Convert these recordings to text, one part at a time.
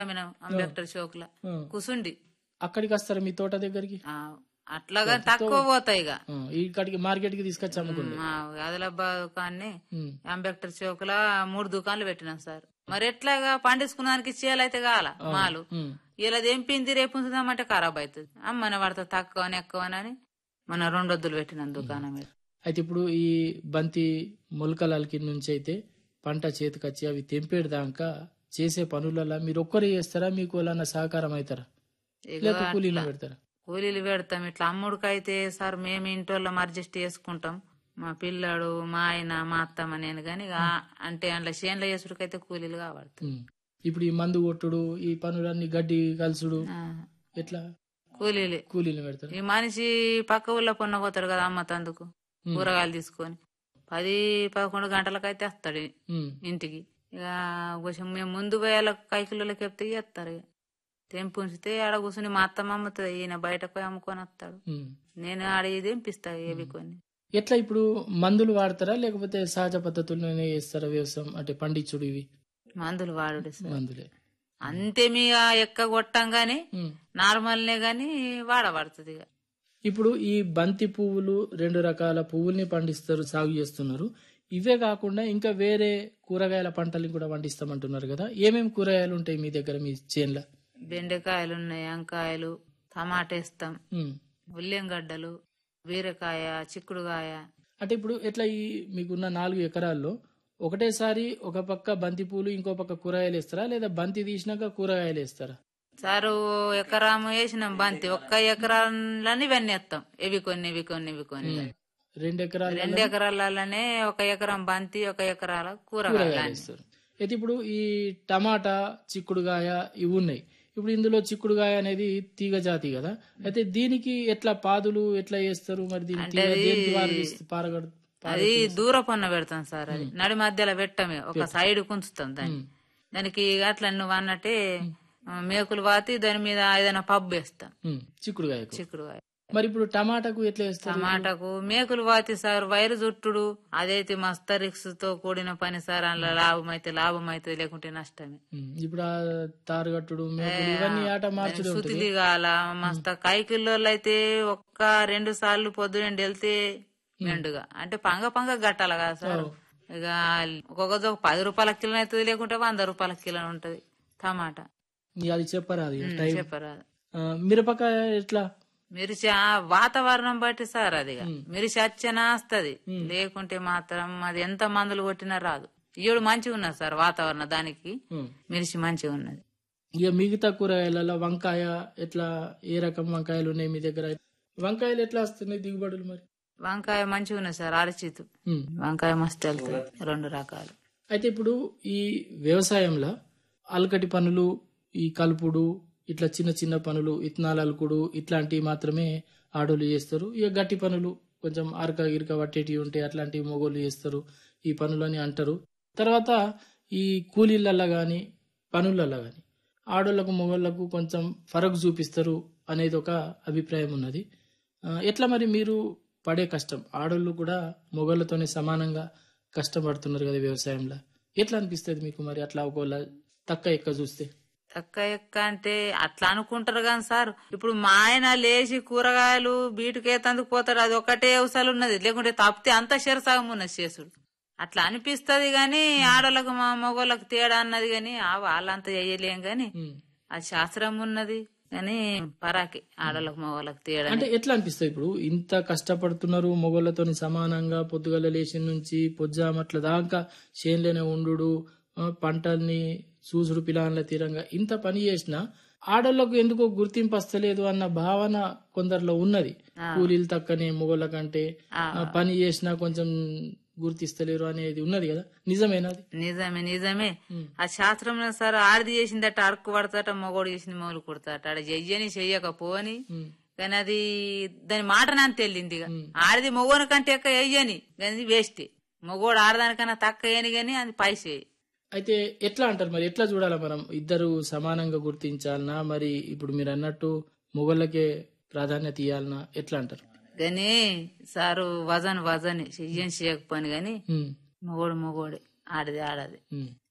మనం అంబేద్కర్ చౌక్ లో ఆ. కూసుండి అక్కడికి వస్తారా మీ తోట దగ్గరికి ఆ, అట్లాగా తక్కువ పోతాయి ఇక ఆ, ఇక్కడికి మార్కెట్ కి తీసుకొచ్చి అమ్ముకుంటారు మా ఆదిలాబాద్ దుకాణాన్ని ఉమ్, అంబేద్కర్ చౌక్ లో మూడు దుకాణాలు పెట్టినాం సార్ మరి ఎట్లాగా పండించుకున్నానికి చేయాలైతే కావాల మాలు ఉమ్. ఇలా తెంపింది రేపు ఉంచుదామంటే ఖరాబ్ అవుతుంది అమ్మన పడతా తక్కువ ఎక్కువ అని మన రెండొద్దులు పెట్టినాం దుకాణం మీద అయితే ఇప్పుడు ఈ బంతి మొలకలకి నుంచి అయితే పంట చేతికొచ్చి అవి తెంపేడు దాకా చేసే పనులలో మీరు ఒక్కరే చేస్తారా మీకు వాళ్ళన్న సహకారం అవుతారా ఇక లేకపోతే కూలీలు పెడతారా కూలీలు పెడతాం ఇట్లా అమ్ముడికైతే సార్ మేము ఇంటోళ్ళం అడ్జస్ట్ చేసుకుంటాం మా పిల్లాడు మా ఆయన మా అత్తమ్మ నేను గాని ఇక అంటే అందులో చేనులో చేసుడికైతే కూలీలు కావాలి ఉమ్. ఇప్పుడు ఈ మందు కొట్టుడు ఈ పనులన్నీ గడ్డి కలుసుడు ఎట్లా కూలీలే కూలీలు పెడతారు ఈ మనిషి పక్క ఊళ్ళో పొన్న పోతాడు కదా అమ్మ తందుకు కూరగాయలు తీసుకొని పది పదకొండు గంటలకైతే వస్తాడు ఇంటికి ఇక కొంచెం మేము ముందు పోయేలా కైకిలోకి చెప్తే ఇస్తారు ఇక తెంపు ఉంచితే ఆడ కూర్చుని మా అత్తమ్మ అమ్ముతుంది ఈయన బయటకు పోయి అమ్ముకొని వస్తాడు నేను ఆడ ఇది తెంపిస్తా ఏవి కొన్ని ఎట్లా ఇప్పుడు మందులు వాడతారా లేకపోతే సహజ పద్ధతుల్లోనే చేస్తారా వ్యవసాయం అంటే పండించుడు ఇవి మందులు వాడు సార్ మందులే అంతే మీ ఆ ఎక్క కొట్టాం గాని ఉమ్. నార్మల్నే గాని వాడబడుతుంది ఇక ఇప్పుడు ఈ బంతి పువ్వులు రెండు రకాల పువ్వుల్ని పండిస్తారు సాగు చేస్తున్నారు ఇవే కాకుండా ఇంకా వేరే కూరగాయల పంటలు కూడా పండిస్తామంటున్నారు కదా ఏమేమి కూరగాయలు ఉంటాయి మీ దగ్గర మీ చేన్ల బెండకాయలు ఉన్నాయి వంకాయలు టమాటా వేస్తాం ఉల్లిగడ్డలు బీరకాయ చిక్కుడుకాయ అంటే ఇప్పుడు ఎట్లా ఈ మీకున్న నాలుగు ఎకరాల్లో ఒకటేసారి ఒక పక్క బంతి పూలు ఇంకో పక్క కూరగాయలు వేస్తారా లేదా బంతి తీసినాక కూరగాయలు వేస్తారా సారు ఎకరాము వేసినాం బంతి ఒక్క ఎకరాలని ఇవన్నీ వేస్తాం ఇవి కొన్ని ఇవి కొన్ని ఇవి కొన్ని రెండు ఎకరాలు రెండు ఎకరాలనే ఒక ఎకరం బంతి ఒక ఎకరాల కూరగాయలు అన్ని. వేస్తారు అయితే ఇప్పుడు ఈ టమాటా చిక్కుడుగాయ ఇవి ఉన్నాయి ఇప్పుడు ఇందులో చిక్కుడుగాయ అనేది తీగ జాతి కదా అయితే దీనికి ఎట్లా పాదులు ఎట్లా వేస్తారు మరి దీని తీగ దేనికి వారు తీస్తే పారగడు అది దూర పొన్న పెడతాం సార్ అది నడి మధ్యలో పెట్టమే ఒక సైడ్ కుంచుతాం దాన్ని దానికి అట్లా నువ్వు అన్నట్టే ఆ, మేకులు వాతి దాని మీద ఏదైనా పబ్బు వేస్తాం ఉమ్, చిక్కుడుగాయకు చిక్కుడుకాయ మరి ఇప్పుడు టమాటాకు ఎట్లా వేస్తారు టమాటాకు మేకులు వాతి సార్ వైరు చుట్టుడు అదైతే మస్తు రిక్స్ తో కూడిన పని సార్ అందులో లాభం అయితే లాభం అయితే లేకుంటే నష్టమే ఉమ్, ఇప్పుడు ఆ తారు కట్టుడు మేకులు ఇవన్నీ ఆట మార్చుడు ఉంటుంది సుతిలి కాల మస్తు కైకిల్లో అయితే ఒక్క రెండు సార్లు పొద్దున వెళ్తే మెండుగా అంటే పంగ పంగ గట్టాల కదా సార్ ఇక ఒక్కొక్క ఒక పది రూపాయల కిలో అవుతుంది లేకుంటే వంద రూపాయల కిలో ఉంటది టమాటా ఇక అది చెప్పరాదు ఇక టైం చెప్పరాదు ఆ, మిరపకాయ ఎట్లా మిరిచి ఆ వాతావరణం బట్టి సార్ అది ఇక. మిరిచి వచ్చేనా వస్తది లేకుంటే మాత్రం అది ఎంత మందులు కొట్టినా రాదు ఈడు మంచిగా ఉన్నది సార్ వాతావరణం దానికి ఉమ్. మిరిచి మంచిగా ఉన్నది ఇక మిగతా కూరగాయలలో వంకాయ ఎట్లా ఏ రకం వంకాయలు ఉన్నాయి మీ దగ్గర వంకాయలు ఎట్లా వస్తున్నాయి దిగుబడులు మరి వంకాయ మంచిగా ఉన్నది సార్ అరచితు ఉమ్. వంకాయ మస్తు వెళ్తుంది రెండు రకాలు అయితే ఇప్పుడు ఈ వ్యవసాయంలో అలకటి పనులు ఈ కలుపుడు ఇట్లా చిన్న చిన్న పనులు ఇత్తనాలు అలుకుడు ఇట్లాంటివి మాత్రమే ఆడోళ్ళు చేస్తారు ఇక గట్టి పనులు కొంచెం అరక గిరక పట్టేటివి ఉంటాయి అట్లాంటివి మొగోళ్ళు చేస్తారు ఈ పనులని అంటారు తర్వాత ఈ కూలీలల్లో కానీ పనులల్లో కానీ ఆడోళ్లకు మొగోళ్లకు కొంచెం ఫరక్ చూపిస్తారు అనేది ఒక అభిప్రాయం ఉన్నది ఆ, ఎట్లా మరి మీరు పడే కష్టం ఆడోళ్ళు కూడా మొగోళ్ళతోనే సమానంగా కష్టపడుతున్నారు కదా వ్యవసాయంలో ఎట్లా అనిపిస్తుంది మీకు మరి అట్లా ఒకవేళ తక్క ఎక్క చూస్తే తక్క ఎక్క అంటే అట్లా అనుకుంటారు కానీ సార్ ఇప్పుడు మా ఆయన లేచి కూరగాయలు బీటుకేతందుకు పోతాడు అది ఒకటే అవసరం ఉన్నది లేకుంటే తప్పితే అంత సగం ఉన్నది చేసుడు అట్లా అనిపిస్తది గాని ఆడోళ్ళకు మా మగోళ్ళకు తేడా అన్నది గాని ఆ వాళ్ళంతా చేయలేం గాని ఉమ్. అది శాస్త్రం ఉన్నది కానీ పరాకి ఆడోళ్ళకు మగోళ్ళకు తేడా అంటే ఎట్లా అనిపిస్తుంది ఇప్పుడు ఇంత కష్టపడుతున్నారు మొగోళ్ళతోని సమానంగా పొద్దుగల లేచిన నుంచి పొజ్జామట్ల దాకా చేన్లోనే ఉండు పంటల్ని చూసుడు పిల్లల తీరంగా ఇంత పని చేసినా ఆడోళ్లకు ఎందుకో గుర్తింపు వస్తలేదు అన్న భావన కొందరిలో ఉన్నది కూలీలు తక్కనే మొగోళ్ళ కంటే ఆ. ఆ, పని చేసినా కొంచెం గుర్తిస్తలేరు అనేది ఉన్నది కదా నిజమేనా అది నిజమే నిజమే ఉమ్. ఆ శాస్త్రంలో సార్ ఆడిది చేసిందట అడుక్కు పడతాట మగోడు చేసింది మొగులు కొడతాట ఆడ చెయ్యని చెయ్యకపోని ఉమ్. కానీ అది దాని మాట నాకు తెలియంది ఇక ఆడిది మగోని కంటే ఎక్క వేయని కానీ వేస్ట్ మగోడు ఆడదానికన్నా తక్కువ వేయని కానీ అది పైసే అయితే ఎట్లా అంటారు మరి ఎట్లా చూడాలి మనం ఇద్దరు సమానంగా గుర్తించాలనా మరి ఇప్పుడు మీరు అన్నట్టు మొగళ్ళకే ప్రాధాన్యత ఇవ్వాలనా ఎట్లా అంటారు కానీ సారు వజన్ వజన్ చెయ్యని చేయకపోని కానీ ఉమ్, మగోడు మగోడే ఆడిది ఆడది ఉమ్.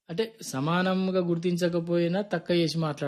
అంటే సమానంగా గుర్తించకపోయినా తక్కువ చేసి మాట్లాడతారు